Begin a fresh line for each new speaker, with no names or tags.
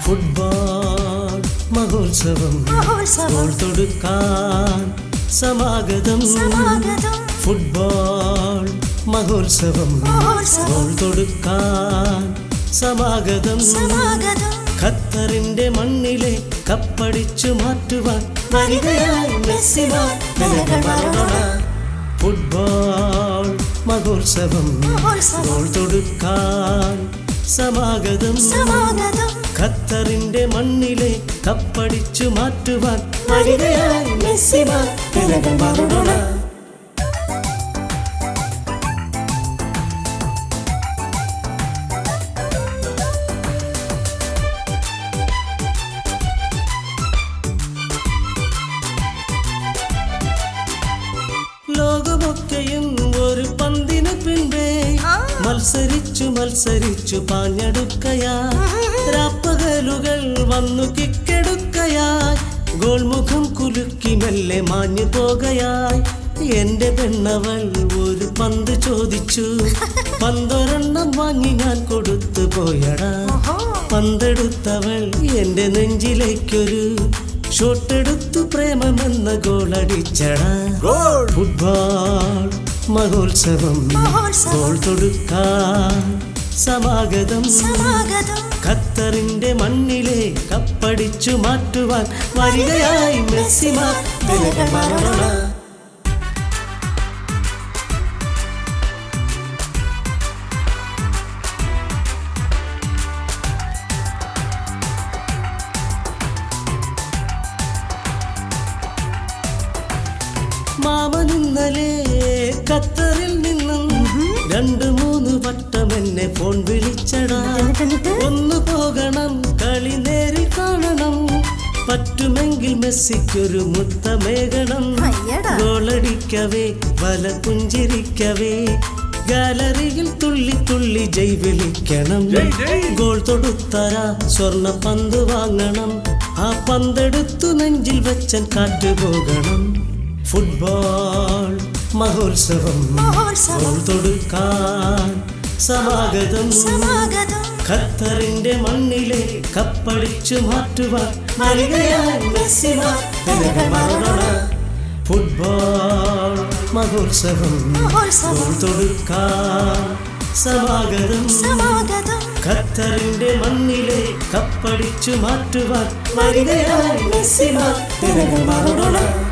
Football മഹോത്സവം
മഹോത്സവം
goal തൊടുക്കാൻ സമാഗതം
സമാഗതം
football മഹോത്സവം
മഹോത്സവം
ഗോൾ തൊടുക്കാൻ സമാഗതം
സമാഗതം
ഖത്തറിന്റെ മണ്ണിലെ കപ്പടിച്ചു മാറ്റുവാൻ വരികയായി മെസ്സിമാർ
നിലകൾ മറന്നോട.
ഫുട്ബോൾ മഹോത്സവം
മഹോത്സവം
ഗോൾ തൊടുക്കാൻ സമാഗതം
സമാഗതം
ഖത്തറിന്റെ മണ്ണിലെ കപ്പടിച്ചു മാറ്റുവാൻ വരികയായി മെസ്സിമാർ നിലകൾ മറന്നോട. ലോകമൊക്കെയും ഒരു പന്തിന് പിൻപേ
ആ.
മത്സരിച്ചു മത്സരിച്ചു പാഞ്ഞെടുക്കയാ രാപ്പകലുകൾ വന്നു കിക്കെടുക്കയായി ഗോൾമുഖം കുലുക്കി മെല്ലെ മാഞ്ഞു പോകയായി എന്റെ പെണ്ണവൾ ഒരു പന്ത് ചോദിച്ചു പന്തൊരെണ്ണം വാങ്ങി ഞാൻ കൊടുത്തു പോയടാ
ഓഹോ
പന്തെടുത്തവൾ എന്റെ നെഞ്ചിലേക്കൊരു ഷോട്ടെടുത്തു പ്രേമമെന്ന ഗോളടിച്ചടാ ഫുട്ബോൾ മഹോത്സവം
മഹോത്സവം.
ഗോൾ തൊടുക്കാൻ സമാഗതം
സമാഗതം
ഖത്തറിന്റെ മണ്ണിലെ കപ്പടിച്ചു മാറ്റുവാൻ വരികയായി മെസ്സിമാർ
നിലകൾ മറന്നോട.
മാമൻ ഇന്നലെ ഖത്തറിൽ നിന്നും രണ്ടു മൂന്ന് വട്ടം എന്നെ ഫോൺ വിളിച്ചടാ
എന്നിട്ട് എന്നിട്ട്
ഒന്ന് പോകണം കളി നേരിൽ കാണണം പറ്റുമെങ്കിൽ മെസ്സിക്കൊരു മുത്തമേകണം
അയ്യടാ.
ഗോളടിക്കവേ വല പുഞ്ചിരിക്കവേ ഗാലറിയിൽ തുള്ളി തുള്ളി ജയ് വിളിക്കണം ഗോൾ തൊടുത്തരാ സ്വർണ്ണ പന്ത് വാങ്ങണം ആ പന്തെടുത്തു നെഞ്ചിൽ വെച്ചൻ കാറ്റുപോകണം ഫുട്ബോൾ മഹോത്സവം
മഹോത്സവം
ഗോൾ തൊടുക്കാൻ സമാഗതം
സമാഗതം
ഖത്തറിന്റെ മണ്ണിലെ കപ്പടിച്ചു മാറ്റുവാൻ വരികയായി മെസ്സിമാർ നിലകൾ മറന്നോട. ഫുട്ബോൾ മഹോത്സവം
മഹോത്സവം
ഗോൾ തൊടുക്കാൻ സമാഗതം
സമാഗതം
ഖത്തറിന്റെ മണ്ണിലെ കപ്പടിച്ചു മാറ്റുവാൻ വരികയായി മെസ്സിമാർ നിലകൾ മറന്നോട.